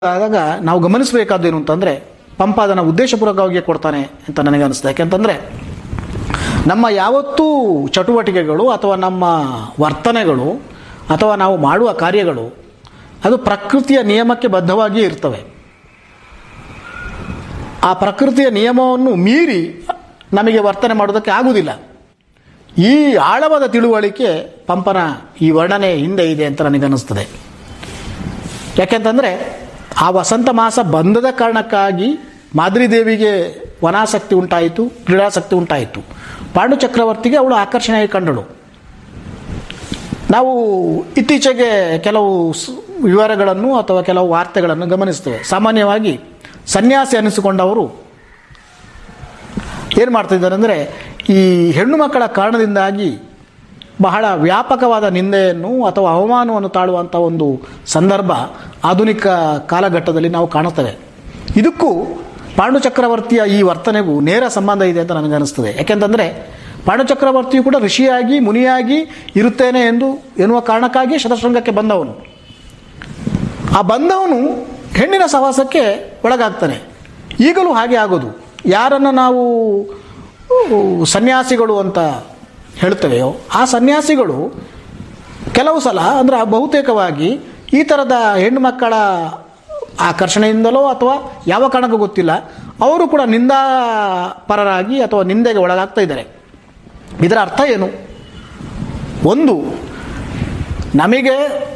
ಆದಾಗ ನಾವು ಗಮನಿಸಬೇಕಾದ್ದೇನು ಅಂತಂದರೆ ಪಂಪ ಅದನ್ನು ಉದ್ದೇಶಪೂರ್ವಕವಾಗಿ ಕೊಡ್ತಾನೆ ಅಂತ ನನಗೆ ಅನಿಸ್ತದೆ ಯಾಕೆಂತಂದರೆ ನಮ್ಮ ಯಾವತ್ತೂ ಚಟುವಟಿಕೆಗಳು ಅಥವಾ ನಮ್ಮ ವರ್ತನೆಗಳು ಅಥವಾ ನಾವು ಮಾಡುವ ಕಾರ್ಯಗಳು ಅದು ಪ್ರಕೃತಿಯ ನಿಯಮಕ್ಕೆ ಬದ್ಧವಾಗಿಯೇ ಇರ್ತವೆ ಆ ಪ್ರಕೃತಿಯ ನಿಯಮವನ್ನು ಮೀರಿ ನಮಗೆ ವರ್ತನೆ ಮಾಡೋದಕ್ಕೆ ಆಗುವುದಿಲ್ಲ ಈ ಆಳವಾದ ತಿಳುವಳಿಕೆ ಪಂಪನ ಈ ವರ್ಣನೆ ಹಿಂದೆ ಇದೆ ಅಂತ ನನಗನ್ನಿಸ್ತದೆ ಯಾಕೆಂತಂದರೆ ಆ ವಸಂತ ಮಾಸ ಬಂಧದ ಕಾರಣಕ್ಕಾಗಿ ಮಾದ್ರಿ ದೇವಿಗೆ ವನಾಸಕ್ತಿ ಉಂಟಾಯಿತು ಕ್ರೀಡಾಸಕ್ತಿ ಉಂಟಾಯಿತು ಪಾಂಡು ಚಕ್ರವರ್ತಿಗೆ ಅವಳು ಆಕರ್ಷಣೆಯಾಗಿ ಕಂಡಳು ನಾವು ಇತ್ತೀಚೆಗೆ ಕೆಲವು ಸ್- ವಿವರಗಳನ್ನು ಅಥವಾ ಕೆಲವು ವಾರ್ತೆಗಳನ್ನು ಗಮನಿಸ್ತೇವೆ ಸಾಮಾನ್ಯವಾಗಿ ಸನ್ಯಾಸಿ ಅನಿಸಿಕೊಂಡವರು ಏನು ಮಾಡ್ತಿದ್ದಾರೆ ಅಂದರೆ ಈ ಹೆಣ್ಣು ಮಕ್ಕಳ ಕಾರಣದಿಂದಾಗಿ ಬಹಳ ವ್ಯಾಪಕವಾದ ನಿಂದೆಯನ್ನು ಅಥವಾ ಅವಮಾನವನ್ನು ತಾಳುವಂಥ ಒಂದು ಸಂದರ್ಭ ಆಧುನಿಕ ಕಾಲಘಟ್ಟದಲ್ಲಿ ನಾವು ಕಾಣುತ್ತೇವೆ ಇದಕ್ಕೂ ಪಾಂಡು ಚಕ್ರವರ್ತಿಯ ಈ ವರ್ತನೆಗೂ ನೇರ ಸಂಬಂಧ ಇದೆ ಅಂತ ನನಗನ್ನಿಸ್ತದೆ ಯಾಕೆಂತಂದರೆ ಪಾಂಡು ಚಕ್ರವರ್ತಿಯು ಕೂಡ ಋಷಿಯಾಗಿ ಮುನಿಯಾಗಿ ಇರುತ್ತೇನೆ ಎಂದು ಎನ್ನುವ ಕಾರಣಕ್ಕಾಗಿ ಶತಶೃಂಗಕ್ಕೆ ಬಂದವನು ಆ ಬಂದವನು ಹೆಣ್ಣಿನ ಸವಾಸಕ್ಕೆ ಒಳಗಾಗ್ತಾನೆ ಈಗಲೂ ಹಾಗೆ ಆಗೋದು ಯಾರನ್ನು ನಾವು ಉ, ಸನ್ಯಾಸಿಗಳು ಅಂತ ಹೇಳ್ತೇವೆಯೋ ಆ ಸನ್ಯಾಸಿಗಳು ಕೆಲವು ಸಲ ಅಂದರೆ ಬಹುತೇಕವಾಗಿ ಈ ಥರದ ಹೆಣ್ಣು ಮಕ್ಕಳ ಆಕರ್ಷಣೆಯಿಂದಲೋ ಅಥವಾ ಯಾವ ಕಾರಣಕ್ಕೂ ಗೊತ್ತಿಲ್ಲ ಅವರು ಕೂಡ ನಿಂದಾಪರರಾಗಿ ಅಥವಾ ನಿಂದೆಗೆ ಒಳಗಾಗ್ತಾ ಇದ್ದಾರೆ ಇದರ ಅರ್ಥ ಏನು ಒಂದು ನಮಗೆ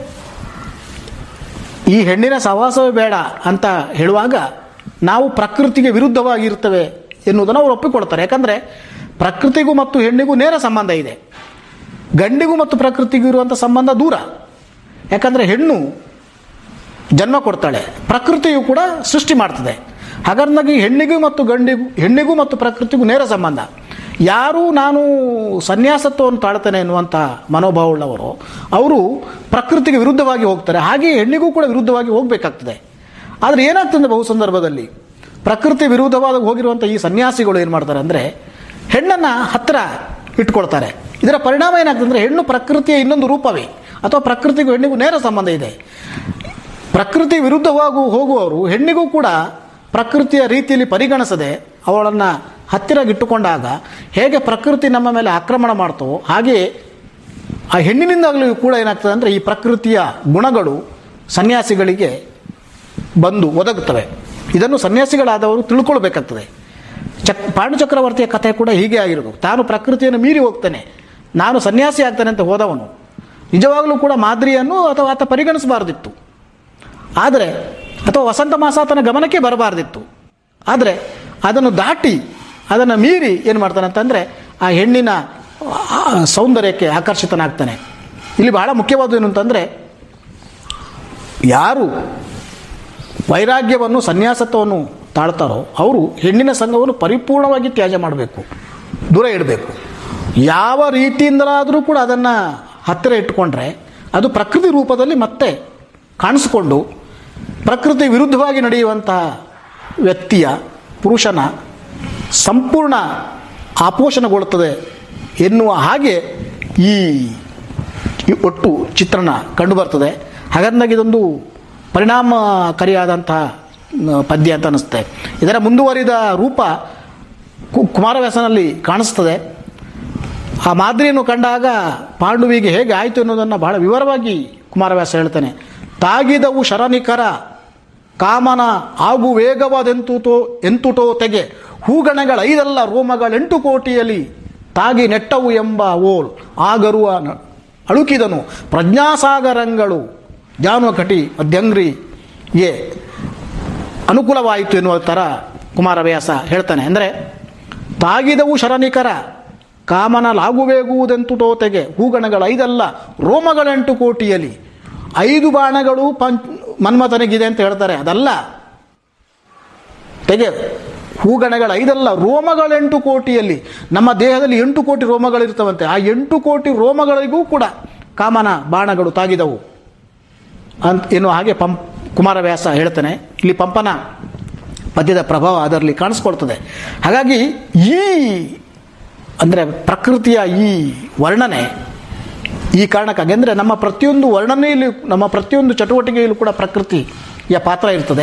ಈ ಹೆಣ್ಣಿನ ಸಹವಾಸವೇ ಬೇಡ ಅಂತ ಹೇಳುವಾಗ ನಾವು ಪ್ರಕೃತಿಗೆ ವಿರುದ್ಧವಾಗಿರ್ತೇವೆ ಎನ್ನುವುದನ್ನು ಅವರು ಒಪ್ಪಿಕೊಡ್ತಾರೆ ಯಾಕಂದರೆ ಪ್ರಕೃತಿಗೂ ಮತ್ತು ಹೆಣ್ಣಿಗೂ ನೇರ ಸಂಬಂಧ ಇದೆ ಗಂಡಿಗೂ ಮತ್ತು ಪ್ರಕೃತಿಗೂ ಇರುವಂಥ ಸಂಬಂಧ ದೂರ ಯಾಕಂದರೆ ಹೆಣ್ಣು ಜನ್ಮ ಕೊಡ್ತಾಳೆ ಪ್ರಕೃತಿಯು ಕೂಡ ಸೃಷ್ಟಿ ಮಾಡ್ತದೆ ಹಾಗಾಗಿ ಹೆಣ್ಣಿಗೂ ಮತ್ತು ಗಂಡಿಗೂ ಹೆಣ್ಣಿಗೂ ಮತ್ತು ಪ್ರಕೃತಿಗೂ ನೇರ ಸಂಬಂಧ ಯಾರು ನಾನು ಸನ್ಯಾಸತ್ವವನ್ನು ತಾಳ್ತೇನೆ ಎನ್ನುವಂಥ ಮನೋಭಾವವುಳ್ಳವರು ಅವರು ಪ್ರಕೃತಿಗೆ ವಿರುದ್ಧವಾಗಿ ಹೋಗ್ತಾರೆ ಹಾಗೆಯೇ ಹೆಣ್ಣಿಗೂ ಕೂಡ ವಿರುದ್ಧವಾಗಿ ಹೋಗಬೇಕಾಗ್ತದೆ ಆದರೆ ಏನಾಗ್ತದೆ ಬಹು ಸಂದರ್ಭದಲ್ಲಿ ಪ್ರಕೃತಿ ವಿರುದ್ಧವಾದ ಹೋಗಿರುವಂಥ ಈ ಸನ್ಯಾಸಿಗಳು ಏನು ಮಾಡ್ತಾರೆ ಅಂದರೆ ಹೆಣ್ಣನ್ನು ಹತ್ತಿರ ಇಟ್ಕೊಳ್ತಾರೆ ಇದರ ಪರಿಣಾಮ ಏನಾಗ್ತದೆ ಅಂದರೆ ಹೆಣ್ಣು ಪ್ರಕೃತಿಯ ಇನ್ನೊಂದು ರೂಪವೇ ಅಥವಾ ಪ್ರಕೃತಿಗೂ ಹೆಣ್ಣಿಗೂ ನೇರ ಸಂಬಂಧ ಇದೆ ಪ್ರಕೃತಿ ವಿರುದ್ಧವಾಗೂ ಹೋಗುವವರು ಹೆಣ್ಣಿಗೂ ಕೂಡ ಪ್ರಕೃತಿಯ ರೀತಿಯಲ್ಲಿ ಪರಿಗಣಿಸದೆ ಅವಳನ್ನು ಹತ್ತಿರಗಿಟ್ಟುಕೊಂಡಾಗ ಹೇಗೆ ಪ್ರಕೃತಿ ನಮ್ಮ ಮೇಲೆ ಆಕ್ರಮಣ ಮಾಡ್ತವೋ ಹಾಗೆಯೇ ಆ ಹೆಣ್ಣಿನಿಂದಾಗಲೂ ಕೂಡ ಏನಾಗ್ತದೆ ಅಂದರೆ ಈ ಪ್ರಕೃತಿಯ ಗುಣಗಳು ಸನ್ಯಾಸಿಗಳಿಗೆ ಬಂದು ಒದಗುತ್ತವೆ ಇದನ್ನು ಸನ್ಯಾಸಿಗಳಾದವರು ತಿಳ್ಕೊಳ್ಬೇಕಾಗ್ತದೆ ಚಕ್ ಪಾಂಡು ಚಕ್ರವರ್ತಿಯ ಕಥೆ ಕೂಡ ಹೀಗೆ ಆಗಿರೋದು ತಾನು ಪ್ರಕೃತಿಯನ್ನು ಮೀರಿ ಹೋಗ್ತಾನೆ ನಾನು ಸನ್ಯಾಸಿ ಆಗ್ತಾನೆ ಅಂತ ಹೋದವನು ನಿಜವಾಗಲೂ ಕೂಡ ಮಾದರಿಯನ್ನು ಅಥವಾ ಆತ ಪರಿಗಣಿಸಬಾರ್ದಿತ್ತು ಆದರೆ ಅಥವಾ ವಸಂತ ಮಾಸ ಆತನ ಗಮನಕ್ಕೆ ಬರಬಾರ್ದಿತ್ತು ಆದರೆ ಅದನ್ನು ದಾಟಿ ಅದನ್ನು ಮೀರಿ ಏನು ಮಾಡ್ತಾನೆ ಅಂತಂದರೆ ಆ ಹೆಣ್ಣಿನ ಆ ಸೌಂದರ್ಯಕ್ಕೆ ಆಕರ್ಷಿತನಾಗ್ತಾನೆ ಇಲ್ಲಿ ಬಹಳ ಮುಖ್ಯವಾದ ಏನು ಅಂತಂದರೆ ಯಾರು ವೈರಾಗ್ಯವನ್ನು ಸನ್ಯಾಸತ್ವವನ್ನು ತಾಳ್ತಾರೋ ಅವರು ಹೆಣ್ಣಿನ ಸಂಘವನ್ನು ಪರಿಪೂರ್ಣವಾಗಿ ತ್ಯಾಜ್ಯ ಮಾಡಬೇಕು ದೂರ ಇಡಬೇಕು ಯಾವ ರೀತಿಯಿಂದಲಾದರೂ ಕೂಡ ಅದನ್ನು ಹತ್ತಿರ ಇಟ್ಟುಕೊಂಡ್ರೆ ಅದು ಪ್ರಕೃತಿ ರೂಪದಲ್ಲಿ ಮತ್ತೆ ಕಾಣಿಸಿಕೊಂಡು ಪ್ರಕೃತಿ ವಿರುದ್ಧವಾಗಿ ನಡೆಯುವಂತಹ ವ್ಯಕ್ತಿಯ ಪುರುಷನ ಸಂಪೂರ್ಣ ಆಪೋಷಣಗೊಳ್ಳುತ್ತದೆ ಎನ್ನುವ ಹಾಗೆ ಈ ಈ ಒಟ್ಟು ಚಿತ್ರಣ ಕಂಡುಬರ್ತದೆ ಹಾಗಾಗಿ ಇದೊಂದು ಪರಿಣಾಮಕಾರಿಯಾದಂತಹ ನ, ಪದ್ಯ ಅಂತ ಅನ್ನಿಸುತ್ತೆ ಇದರ ಮುಂದುವರಿದ ರೂಪ ಕು- ಕುಮಾರವ್ಯಾಸನಲ್ಲಿ ಕಾಣಿಸ್ತದೆ ಆ ಮಾದರಿಯನ್ನು ಕಂಡಾಗ ಪಾಂಡುವಿಗೆ ಹೇಗೆ ಆಯಿತು ಅನ್ನೋದನ್ನು ಬಹಳ ವಿವರವಾಗಿ ಕುಮಾರವ್ಯಾಸ ಹೇಳ್ತಾನೆ ತಾಗಿದವು ಶರನಿಕರ ಕಾಮನ ಆಗು ವೇಗವಾದೆಂತುತೋ ಎಂತುಟೋ ತೆಗೆ ಹೂಗಣಗಳ ಐದಲ್ಲ ರೋಮಗಳೆಂಟು ಕೋಟಿಯಲ್ಲಿ ತಾಗಿ ನೆಟ್ಟವು ಎಂಬ ಓಲ್ ಆಗರುವ ನ- ಅಳುಕಿದನು ಪ್ರಜ್ಞಾಸಾಗರಂಗಳು ಜಾನುಕಟಿ ಮಧ್ಯಂಗ್ರಿಗೆ ಅನುಕೂಲವಾಯಿತು ಎನ್ನುವ ಥರ ಕುಮಾರವ್ಯಾಸ ಹೇಳ್ತಾನೆ ಅಂದರೆ ತಾಗಿದವು ಶರನಿಕರ ಕಾಮನ ಲಾಗುವೇಗುವುದೆಂತುಟೋ ತೆಗೆ ಹೂಗಣಗಳ ಐದಲ್ಲ ರೋಮಗಳೆಂಟು ಕೋಟಿಯಲ್ಲಿ ಐದು ಬಾಣಗಳು ಪಂಚ್ ಮನ್ಮಥನಿಗಿದೆ ಅಂತ ಹೇಳ್ತಾರೆ ಅದಲ್ಲ ತೆಗೆ ಹೂಗಣಗಳ ಐದಲ್ಲ ರೋಮಗಳೆಂಟು ಕೋಟಿಯಲ್ಲಿ ನಮ್ಮ ದೇಹದಲ್ಲಿ ಎಂಟು ಕೋಟಿ ರೋಮಗಳಿರ್ತವಂತೆ ಆ ಎಂಟು ಕೋಟಿ ರೋಮಗಳಿಗೂ ಕೂಡ ಕಾಮನ ಬಾಣಗಳು ತಾಗಿದವು ಅಂತ ಎನ್ನುವ ಹಾಗೆ ಪಂ ಕುಮಾರವ್ಯಾಸ ಹೇಳ್ತಾನೆ ಇಲ್ಲಿ ಪಂಪನ ಪದ್ಯದ ಪ್ರಭಾವ ಅದರಲ್ಲಿ ಕಾಣಿಸ್ಕೊಳ್ತದೆ ಹಾಗಾಗಿ ಈ ಅಂದರೆ ಪ್ರಕೃತಿಯ ಈ ವರ್ಣನೆ ಈ ಕಾರಣಕ್ಕಾಗಿ ಅಂದರೆ ನಮ್ಮ ಪ್ರತಿಯೊಂದು ವರ್ಣನೆಯಲ್ಲಿ ನಮ್ಮ ಪ್ರತಿಯೊಂದು ಚಟುವಟಿಕೆಯಲ್ಲೂ ಕೂಡ ಪ್ರಕೃತಿಯ ಪಾತ್ರ ಇರ್ತದೆ